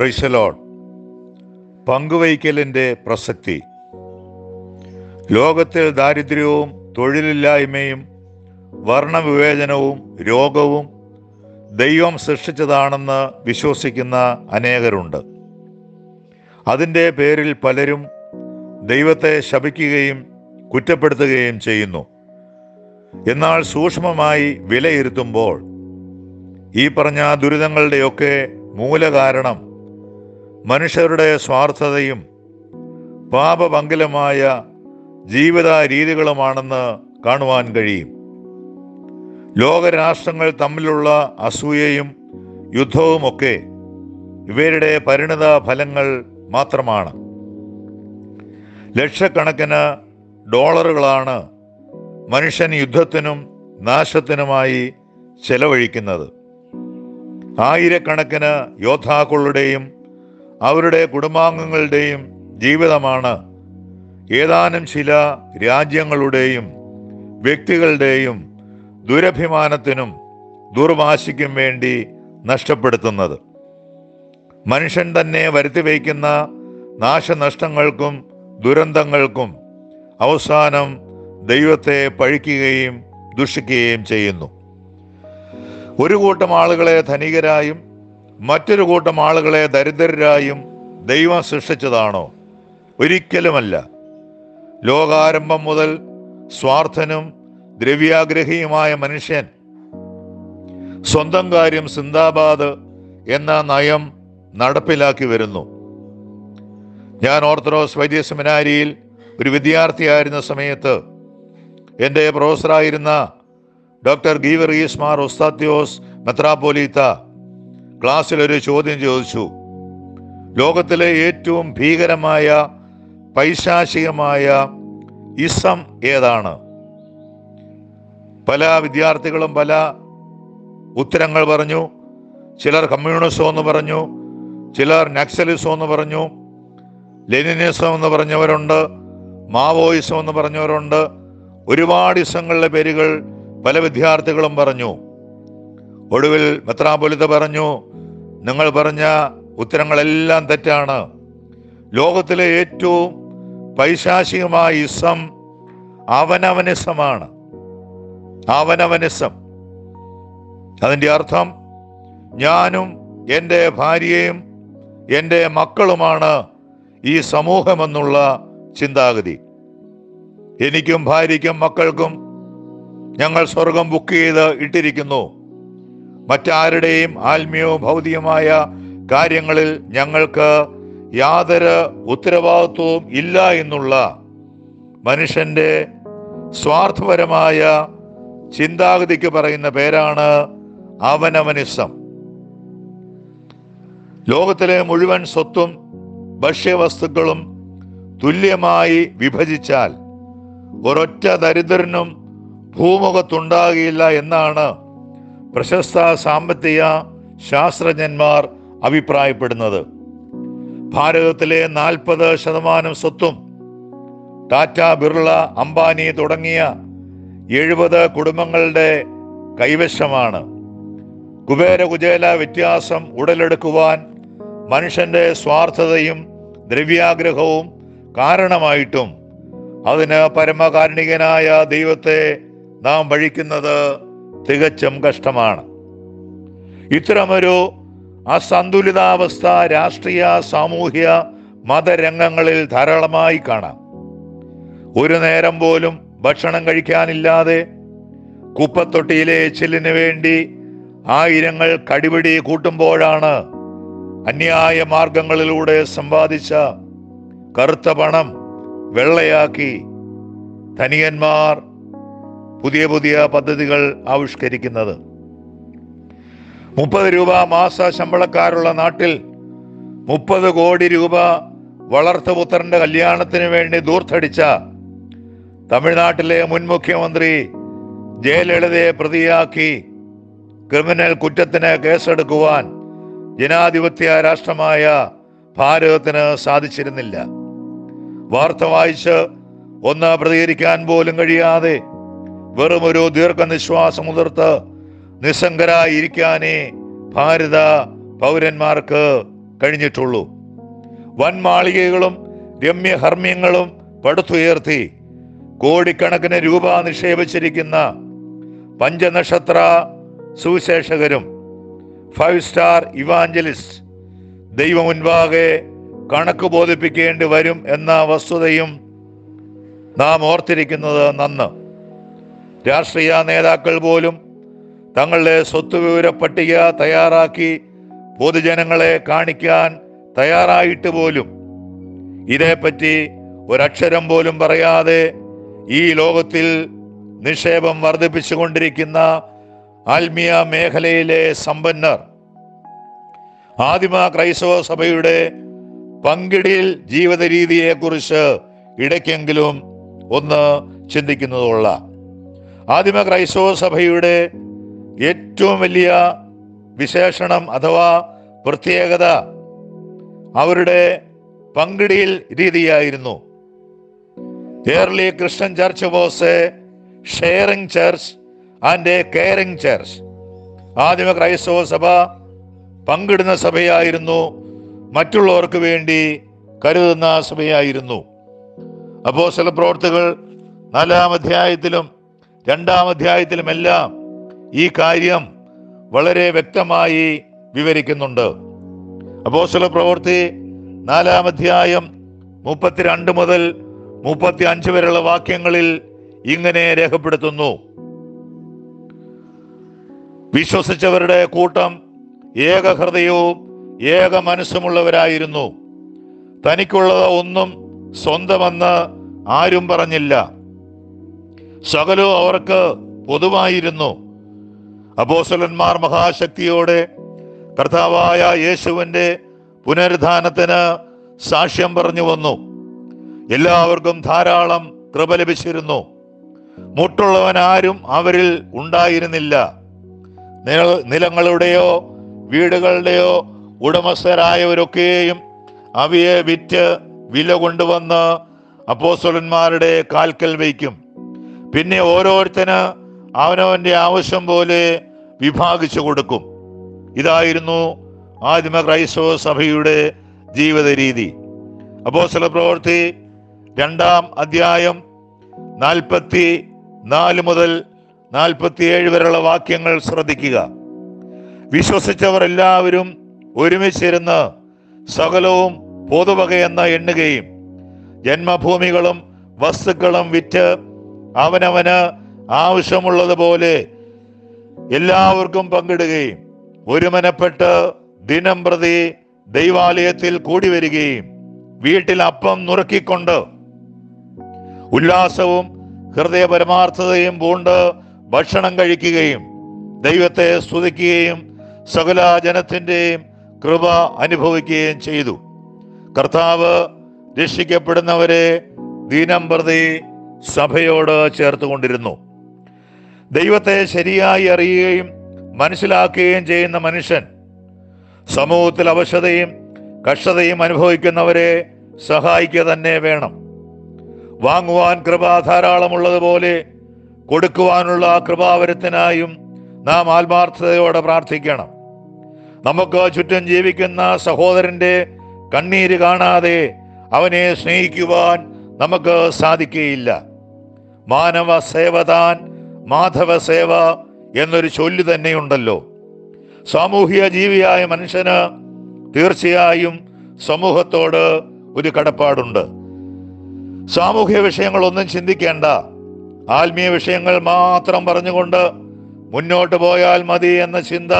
പ്രൈസലോൺ പങ്കുവയ്ക്കലിൻ്റെ പ്രസക്തി ലോകത്തിൽ ദാരിദ്ര്യവും തൊഴിലില്ലായ്മയും വർണ്ണവിവേചനവും രോഗവും ദൈവം സൃഷ്ടിച്ചതാണെന്ന് വിശ്വസിക്കുന്ന അനേകരുണ്ട് അതിൻ്റെ പേരിൽ പലരും ദൈവത്തെ ശപിക്കുകയും കുറ്റപ്പെടുത്തുകയും ചെയ്യുന്നു എന്നാൽ സൂക്ഷ്മമായി വിലയിരുത്തുമ്പോൾ ഈ പറഞ്ഞ ദുരിതങ്ങളുടെയൊക്കെ മൂലകാരണം മനുഷ്യരുടെ സ്വാർത്ഥതയും പാപപങ്കിലമായ ജീവിത രീതികളുമാണെന്ന് കാണുവാൻ കഴിയും ലോകരാഷ്ട്രങ്ങൾ തമ്മിലുള്ള അസൂയയും യുദ്ധവുമൊക്കെ ഇവരുടെ പരിണിത ഫലങ്ങൾ മാത്രമാണ് ലക്ഷക്കണക്കിന് ഡോളറുകളാണ് മനുഷ്യൻ യുദ്ധത്തിനും നാശത്തിനുമായി ചെലവഴിക്കുന്നത് ആയിരക്കണക്കിന് യോദ്ധാക്കളുടെയും അവരുടെ കുടുംബാംഗങ്ങളുടെയും ജീവിതമാണ് ഏതാനും ചില രാജ്യങ്ങളുടെയും വ്യക്തികളുടെയും ദുരഭിമാനത്തിനും ദുർവാശിക്കും വേണ്ടി നഷ്ടപ്പെടുത്തുന്നത് മനുഷ്യൻ തന്നെ വരുത്തി വയ്ക്കുന്ന നാശനഷ്ടങ്ങൾക്കും ദുരന്തങ്ങൾക്കും അവസാനം ദൈവത്തെ പഴിക്കുകയും ദുഷിക്കുകയും ചെയ്യുന്നു ഒരു കൂട്ടം ആളുകളെ ധനികരായും മറ്റൊരു കൂട്ടം ആളുകളെ ദരിദ്രരായും ദൈവം സൃഷ്ടിച്ചതാണോ ഒരിക്കലുമല്ല ലോകാരംഭം മുതൽ സ്വാർത്ഥനും ദ്രവ്യാഗ്രഹിയുമായ മനുഷ്യൻ സ്വന്തം കാര്യം സിന്ദാബാദ് എന്ന നയം നടപ്പിലാക്കി വരുന്നു ഞാൻ ഓർത്തഡോക്സ് വൈദ്യ സെമിനാരിയിൽ ഒരു വിദ്യാർത്ഥിയായിരുന്ന സമയത്ത് എൻ്റെ പ്രൊഫസറായിരുന്ന ഡോക്ടർ ഗീവറീസ് മാർ ഒസ്താത്യോസ് മെത്രാപ്പോലീത്ത ക്ലാസ്സിൽ ഒരു ചോദ്യം ചോദിച്ചു ലോകത്തിലെ ഏറ്റവും ഭീകരമായ പൈശാചികമായ ഇസം ഏതാണ് പല വിദ്യാർത്ഥികളും പല ഉത്തരങ്ങൾ പറഞ്ഞു ചിലർ കമ്മ്യൂണിസം എന്ന് പറഞ്ഞു ചിലർ നക്സലിസം എന്ന് പറഞ്ഞു ലെനിനിസം എന്ന് പറഞ്ഞവരുണ്ട് മാവോയിസം എന്ന് പറഞ്ഞവരുണ്ട് ഒരുപാട് ഇസങ്ങളുടെ പേരുകൾ പല വിദ്യാർത്ഥികളും പറഞ്ഞു ഒടുവിൽ മെത്രാപൊലിത്ത പറഞ്ഞു നിങ്ങൾ പറഞ്ഞ ഉത്തരങ്ങളെല്ലാം തെറ്റാണ് ലോകത്തിലെ ഏറ്റവും പൈശാചികമായ ഇസം അവനവനിസമാണ് അവനവനിസം അതിൻ്റെ അർത്ഥം ഞാനും എൻ്റെ ഭാര്യയും എൻ്റെ മക്കളുമാണ് ഈ സമൂഹമെന്നുള്ള ചിന്താഗതി എനിക്കും ഭാര്യയ്ക്കും മക്കൾക്കും ഞങ്ങൾ സ്വർഗം ബുക്ക് ചെയ്ത് ഇട്ടിരിക്കുന്നു മറ്റാരുടെയും ആത്മീയവും ഭൗതികമായ കാര്യങ്ങളിൽ ഞങ്ങൾക്ക് യാതൊരു ഉത്തരവാദിത്വവും ഇല്ല എന്നുള്ള മനുഷ്യന്റെ സ്വാർത്ഥപരമായ ചിന്താഗതിക്ക് പറയുന്ന പേരാണ് അവനവനിസം ലോകത്തിലെ മുഴുവൻ സ്വത്തും ഭക്ഷ്യവസ്തുക്കളും തുല്യമായി വിഭജിച്ചാൽ ഒരൊറ്റ ദരിദ്രനും ഭൂമുഖത്തുണ്ടാകില്ല എന്നാണ് പ്രശസ്ത സാമ്പത്തിക ശാസ്ത്രജ്ഞന്മാർ അഭിപ്രായപ്പെടുന്നത് ഭാരതത്തിലെ നാൽപ്പത് ശതമാനം സ്വത്തും ടാറ്റ ബിർള അംബാനി തുടങ്ങിയ എഴുപത് കുടുംബങ്ങളുടെ കൈവശമാണ് കുബേര കുചേല വ്യത്യാസം ഉടലെടുക്കുവാൻ മനുഷ്യന്റെ സ്വാർത്ഥതയും ദ്രവ്യാഗ്രഹവും കാരണമായിട്ടും അതിന് പരമകാരുണികനായ ദൈവത്തെ നാം വഴിക്കുന്നത് തികച്ചും കഷ്ടമാണ് ഇത്തരമൊരു അസന്തുലിതാവസ്ഥ രാഷ്ട്രീയ സാമൂഹ്യ മതരംഗങ്ങളിൽ ധാരാളമായി കാണാം ഒരു നേരം പോലും ഭക്ഷണം കഴിക്കാനില്ലാതെ കുപ്പത്തൊട്ടിയിലെ എച്ചിലിന് വേണ്ടി ആയിരങ്ങൾ കടിപിടി കൂട്ടുമ്പോഴാണ് അന്യായ മാർഗങ്ങളിലൂടെ സമ്പാദിച്ച കറുത്ത പണം വെള്ളയാക്കി ധനികന്മാർ പുതിയ പുതിയ പദ്ധതികൾ ആവിഷ്കരിക്കുന്നത് മുപ്പത് രൂപ മാസ ശമ്പളക്കാരുള്ള നാട്ടിൽ മുപ്പത് കോടി രൂപ വളർത്തുപുത്രന്റെ കല്യാണത്തിന് വേണ്ടി ദൂർത്തടിച്ച തമിഴ്നാട്ടിലെ മുൻ മുഖ്യമന്ത്രി ജയലളിതയെ പ്രതിയാക്കി ക്രിമിനൽ കുറ്റത്തിന് കേസെടുക്കുവാൻ ജനാധിപത്യ രാഷ്ട്രമായ ഭാരതത്തിന് സാധിച്ചിരുന്നില്ല വാർത്ത വായിച്ച് ഒന്ന് പ്രതികരിക്കാൻ പോലും കഴിയാതെ വെറും ഒരു ദീർഘനിശ്വാസം മുതിർത്ത് നിസ്സംഗരായിരിക്കാനേ ഭാരത പൗരന്മാർക്ക് കഴിഞ്ഞിട്ടുള്ളൂ വൻ മാളികകളും രമ്യഹർമ്മ്യങ്ങളും പടുത്തുയർത്തി കോടിക്കണക്കിന് രൂപ നിക്ഷേപിച്ചിരിക്കുന്ന പഞ്ചനക്ഷത്ര സുവിശേഷകരും ഫൈവ് സ്റ്റാർ ഇവാഞ്ചലിസ്റ്റ് ദൈവം മുൻപാകെ കണക്ക് ബോധിപ്പിക്കേണ്ടി വരും എന്ന വസ്തുതയും നാം ഓർത്തിരിക്കുന്നത് നന്ന് രാഷ്ട്രീയ നേതാക്കൾ പോലും തങ്ങളുടെ സ്വത്ത് വിവര പട്ടിക തയ്യാറാക്കി പൊതുജനങ്ങളെ കാണിക്കാൻ തയ്യാറായിട്ട് പോലും ഇതേപ്പറ്റി ഒരക്ഷരം പോലും പറയാതെ ഈ ലോകത്തിൽ നിക്ഷേപം വർദ്ധിപ്പിച്ചുകൊണ്ടിരിക്കുന്ന ആത്മീയ മേഖലയിലെ സമ്പന്നർ ആദിമ ക്രൈസ്തവ സഭയുടെ പങ്കിടിൽ ജീവിത രീതിയെക്കുറിച്ച് ഇടയ്ക്കെങ്കിലും ഒന്ന് ചിന്തിക്കുന്നതുള്ള ആദിമ ക്രൈസ്തവ സഭയുടെ ഏറ്റവും വലിയ വിശേഷണം അഥവാ പ്രത്യേകത അവരുടെ പങ്കിടിയിൽ രീതിയായിരുന്നു early Christian church was a sharing church and a caring church ആദിമ ക്രൈസ്തവ സഭ പങ്കിടുന്ന സഭയായിരുന്നു മറ്റുള്ളവർക്ക് വേണ്ടി കരുതുന്ന സഭയായിരുന്നു അപ്പോസ്തല പ്രവർത്തികൾ നാലാം അധ്യായത്തിലും രണ്ടാം അധ്യായത്തിലുമെല്ലാം ഈ കാര്യം വളരെ വ്യക്തമായി വിവരിക്കുന്നുണ്ട് അപ്പോസ്തല പ്രവൃത്തി നാലാം അധ്യായം മുപ്പത്തിരണ്ട് മുതൽ മുപ്പത്തി അഞ്ച് വരെയുള്ള വാക്യങ്ങളിൽ ഇങ്ങനെ രേഖപ്പെടുത്തുന്നു വിശ്വസിച്ചവരുടെ കൂട്ടം ഏക ഹൃദയവും ഏക മനസ്സുമുള്ളവരായിരുന്നു തനിക്കുള്ളത് ഒന്നും സ്വന്തമെന്ന് ആരും പറഞ്ഞില്ല സകലവും അവർക്ക് പൊതുവായിരുന്നു അപ്പോസ്തലന്മാർ മഹാശക്തിയോടെ കർത്താവായ യേശുവിന്റെ പുനരുദ്ധാനത്തിന് സാക്ഷ്യം പറഞ്ഞു വന്നു എല്ലാവർക്കും ധാരാളം കൃപ ലഭിച്ചിരുന്നു മുട്ടുള്ളവൻ ആരും അവരിൽ ഉണ്ടായിരുന്നില്ല നില- നിലങ്ങളുടെയോ വീടുകളുടെയോ ഉടമസ്ഥരായവരൊക്കെയും അവയെ വിറ്റ് വില കൊണ്ടുവന്ന് അപ്പോസ്തലന്മാരുടെ കാൽക്കൽ വയ്ക്കും പിന്നെ ഓരോരുത്തന് അവനവന്റെ ആവശ്യം പോലെ വിഭാഗിച്ചു കൊടുക്കും ഇതായിരുന്നു ആദിമ ക്രൈസ്തവ സഭയുടെ ജീവിത രീതി അപ്പോസ്തല പ്രവൃത്തി രണ്ടാം അധ്യായം നാൽപ്പത്തി നാല് മുതൽ നാൽപ്പത്തിയേഴ് വരെയുള്ള വാക്യങ്ങൾ ശ്രദ്ധിക്കുക വിശ്വസിച്ചവർ എല്ലാവരും ഒരുമിച്ചിരുന്ന് സകലവും പൊതുവകയെന്ന് എണ്ണുകയും ജന്മഭൂമികളും വസ്തുക്കളും വിറ്റ് അവനവന് ആവശ്യമുള്ളതുപോലെ എല്ലാവർക്കും പങ്കിടുകയും ഒരുമനപ്പെട്ട് ദിനം പ്രതി ദൈവാലയത്തിൽ കൂടി വരികയും വീട്ടിൽ അപ്പം നുറുക്കിക്കൊണ്ട് ഉല്ലാസവും ഹൃദയ പരമാർത്ഥതയും പൂണ്ട് ഭക്ഷണം കഴിക്കുകയും ദൈവത്തെ സ്തുതിക്കുകയും സകല ജനത്തിൻ്റെയും കൃപ അനുഭവിക്കുകയും ചെയ്തു കർത്താവ് രക്ഷിക്കപ്പെടുന്നവരെ ദിനം പ്രതി സഭയോട് ചേർത്തുകൊണ്ടിരുന്നു ദൈവത്തെ ശരിയായി അറിയുകയും മനസ്സിലാക്കുകയും ചെയ്യുന്ന മനുഷ്യൻ സമൂഹത്തിൽ അവശതയും കഷ്ടതയും അനുഭവിക്കുന്നവരെ സഹായിക്കുക തന്നെ വേണം വാങ്ങുവാൻ കൃപ ധാരാളമുള്ളതുപോലെ കൊടുക്കുവാനുള്ള കൃപാവരത്തിനായും നാം ആത്മാർത്ഥതയോടെ പ്രാർത്ഥിക്കണം നമുക്ക് ചുറ്റും ജീവിക്കുന്ന സഹോദരന്റെ കണ്ണീര് കാണാതെ അവനെ സ്നേഹിക്കുവാൻ നമുക്ക് സാധിക്കുകയില്ല മാനവ സേവതാൻ മാധവ സേവ എന്നൊരു ചൊല്ലു തന്നെയുണ്ടല്ലോ സാമൂഹിക ജീവിയായ മനുഷ്യന് തീർച്ചയായും സമൂഹത്തോട് ഒരു കടപ്പാടുണ്ട് സാമൂഹ്യ വിഷയങ്ങളൊന്നും ചിന്തിക്കേണ്ട ആത്മീയ വിഷയങ്ങൾ മാത്രം പറഞ്ഞുകൊണ്ട് മുന്നോട്ട് പോയാൽ മതി എന്ന ചിന്ത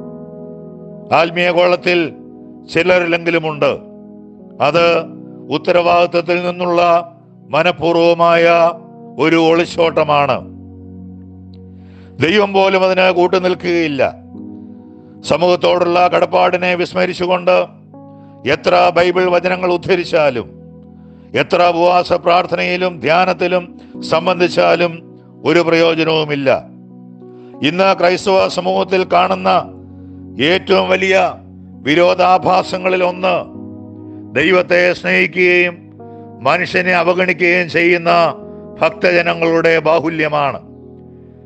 ആത്മീയ കോളത്തിൽ ചിലരിലെങ്കിലുമുണ്ട് അത് ഉത്തരവാദിത്വത്തിൽ നിന്നുള്ള മനഃപൂർവമായ ഒരു ഒളിച്ചോട്ടമാണ് ദൈവം പോലും അതിന് കൂട്ടുനിൽക്കുകയില്ല സമൂഹത്തോടുള്ള കടപ്പാടിനെ വിസ്മരിച്ചുകൊണ്ട് എത്ര ബൈബിൾ വചനങ്ങൾ ഉദ്ധരിച്ചാലും എത്ര ഉപവാസ പ്രാർത്ഥനയിലും ധ്യാനത്തിലും സംബന്ധിച്ചാലും ഒരു പ്രയോജനവുമില്ല ഇന്ന് ക്രൈസ്തവ സമൂഹത്തിൽ കാണുന്ന ഏറ്റവും വലിയ വിരോധാഭാസങ്ങളിൽ ഒന്ന് ദൈവത്തെ സ്നേഹിക്കുകയും മനുഷ്യനെ അവഗണിക്കുകയും ചെയ്യുന്ന ഭക്തജനങ്ങളുടെ ബാഹുല്യമാണ്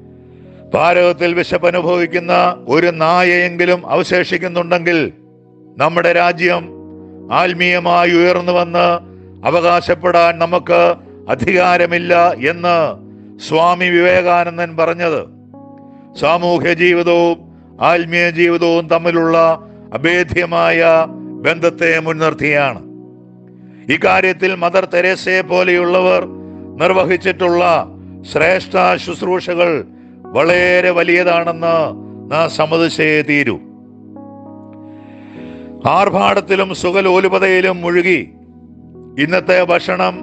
ഭാരതത്തിൽ വിശപ്പ് അനുഭവിക്കുന്ന ഒരു നായയെങ്കിലും അവശേഷിക്കുന്നുണ്ടെങ്കിൽ നമ്മുടെ രാജ്യം ആത്മീയമായി ഉയർന്നു വന്ന് അവകാശപ്പെടാൻ നമുക്ക് അധികാരമില്ല എന്ന് സ്വാമി വിവേകാനന്ദൻ പറഞ്ഞത് സാമൂഹ്യ ജീവിതവും ആത്മീയ ജീവിതവും തമ്മിലുള്ള അഭേദ്യമായ ബന്ധത്തെ മുൻനിർത്തിയാണ് ഇക്കാര്യത്തിൽ മദർ തെരേസയെ പോലെയുള്ളവർ നിർവഹിച്ചിട്ടുള്ള ശ്രേഷ്ഠ ശുശ്രൂഷകൾ വളരെ വലിയതാണെന്ന് നാം സമ്മതിച്ചേ തീരൂ ആർഭാടത്തിലും സുഖലോലുപതയിലും മുഴുകി ഇന്നത്തെ ഭക്ഷണം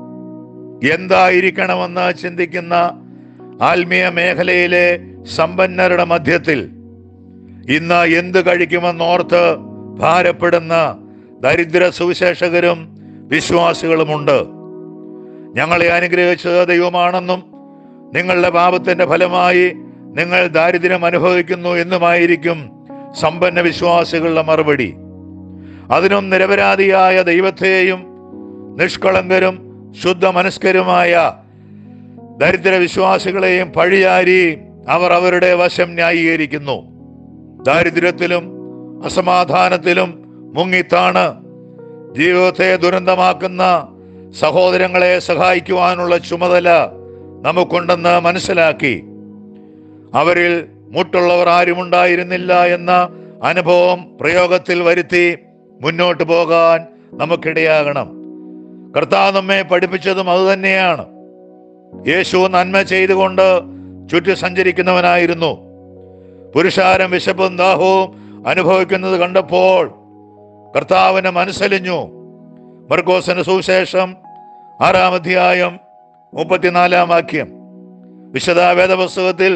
എന്തായിരിക്കണമെന്ന് ചിന്തിക്കുന്ന ആത്മീയ മേഖലയിലെ സമ്പന്നരുടെ മധ്യത്തിൽ ഇന്ന് എന്ത് കഴിക്കുമെന്നോർത്ത് ഭാരപ്പെടുന്ന ദരിദ്ര സുവിശേഷകരും വിശ്വാസികളുമുണ്ട് ഞങ്ങളെ അനുഗ്രഹിച്ചത് ദൈവമാണെന്നും നിങ്ങളുടെ പാപത്തിന്റെ ഫലമായി നിങ്ങൾ ദാരിദ്ര്യം അനുഭവിക്കുന്നു എന്നുമായിരിക്കും സമ്പന്ന വിശ്വാസികളുടെ മറുപടി അതിനും നിരപരാധിയായ ദൈവത്തെയും നിഷ്കളങ്കരും ശുദ്ധ മനസ്കരുമായ ദരിദ്ര വിശ്വാസികളെയും പഴിയാരി അവർ അവരുടെ വശം ന്യായീകരിക്കുന്നു ദാരിദ്ര്യത്തിലും അസമാധാനത്തിലും മുങ്ങിത്താണ് ജീവിതത്തെ ദുരന്തമാക്കുന്ന സഹോദരങ്ങളെ സഹായിക്കുവാനുള്ള ചുമതല നമുക്കുണ്ടെന്ന് മനസ്സിലാക്കി അവരിൽ മുട്ടുള്ളവർ ആരുമുണ്ടായിരുന്നില്ല എന്ന അനുഭവം പ്രയോഗത്തിൽ വരുത്തി മുന്നോട്ട് പോകാൻ നമുക്കിടയാകണം കർത്താവ് നമ്മെ പഠിപ്പിച്ചതും അതുതന്നെയാണ് യേശു നന്മ ചെയ്തുകൊണ്ട് ചുറ്റി സഞ്ചരിക്കുന്നവനായിരുന്നു പുരുഷാരം വിശപ്പും ദാഹവും അനുഭവിക്കുന്നത് കണ്ടപ്പോൾ കർത്താവിന് മനസ്സലിഞ്ഞു മർക്കോസിന് സുവിശേഷം ആറാം അധ്യായം മുപ്പത്തിനാലാം വാക്യം വിശദ വേദപുസ്തകത്തിൽ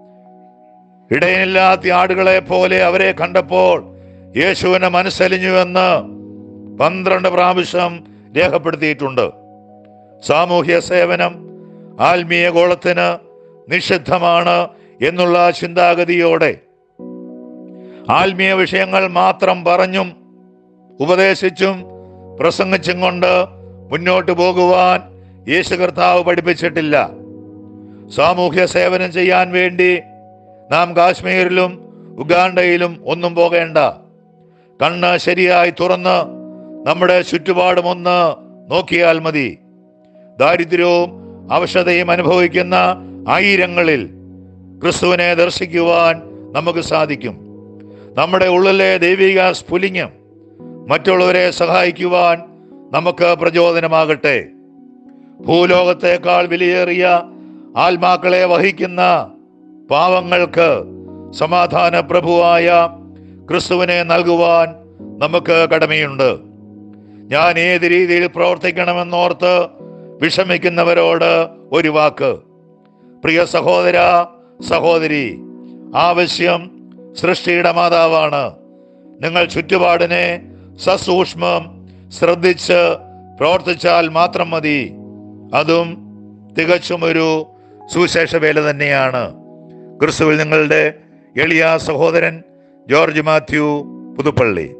ഇടയനില്ലാത്ത ആടുകളെ പോലെ അവരെ കണ്ടപ്പോൾ യേശുവിന് മനസ്സലിഞ്ഞുവെന്ന് പന്ത്രണ്ട് പ്രാവശ്യം രേഖപ്പെടുത്തിയിട്ടുണ്ട് സാമൂഹ്യ സേവനം ആത്മീയ ഗോളത്തിന് നിഷിദ്ധമാണ് എന്നുള്ള ചിന്താഗതിയോടെ ആത്മീയ വിഷയങ്ങൾ മാത്രം പറഞ്ഞും ഉപദേശിച്ചും പ്രസംഗിച്ചും കൊണ്ട് മുന്നോട്ട് പോകുവാൻ യേശു കർത്താവ് പഠിപ്പിച്ചിട്ടില്ല സാമൂഹ്യ സേവനം ചെയ്യാൻ വേണ്ടി നാം കാശ്മീരിലും ഉഗാണ്ടയിലും ഒന്നും പോകേണ്ട കണ്ണ് ശരിയായി തുറന്ന് നമ്മുടെ ചുറ്റുപാടും ഒന്ന് നോക്കിയാൽ മതി ദാരിദ്ര്യവും അവശതയും അനുഭവിക്കുന്ന ആയിരങ്ങളിൽ ക്രിസ്തുവിനെ ദർശിക്കുവാൻ നമുക്ക് സാധിക്കും നമ്മുടെ ഉള്ളിലെ ദൈവിക സ്ഫുലിംഗം മറ്റുള്ളവരെ സഹായിക്കുവാൻ നമുക്ക് പ്രചോദനമാകട്ടെ ഭൂലോകത്തേക്കാൾ വിലയേറിയ ആത്മാക്കളെ വഹിക്കുന്ന പാവങ്ങൾക്ക് സമാധാന പ്രഭുവായ ക്രിസ്തുവിനെ നൽകുവാൻ നമുക്ക് കടമയുണ്ട് ഞാൻ ഏത് രീതിയിൽ പ്രവർത്തിക്കണമെന്നോർത്ത് വിഷമിക്കുന്നവരോട് ഒരു വാക്ക് പ്രിയ സഹോദര സഹോദരി ആവശ്യം സൃഷ്ടിയുടെ മാതാവാണ് നിങ്ങൾ ചുറ്റുപാടിനെ സസൂക്ഷ്മം ശ്രദ്ധിച്ച് പ്രവർത്തിച്ചാൽ മാത്രം മതി അതും തികച്ചും ഒരു സുവിശേഷ വേല തന്നെയാണ് ക്രിസ്തുവിൽ നിങ്ങളുടെ എളിയ സഹോദരൻ ജോർജ് മാത്യു പുതുപ്പള്ളി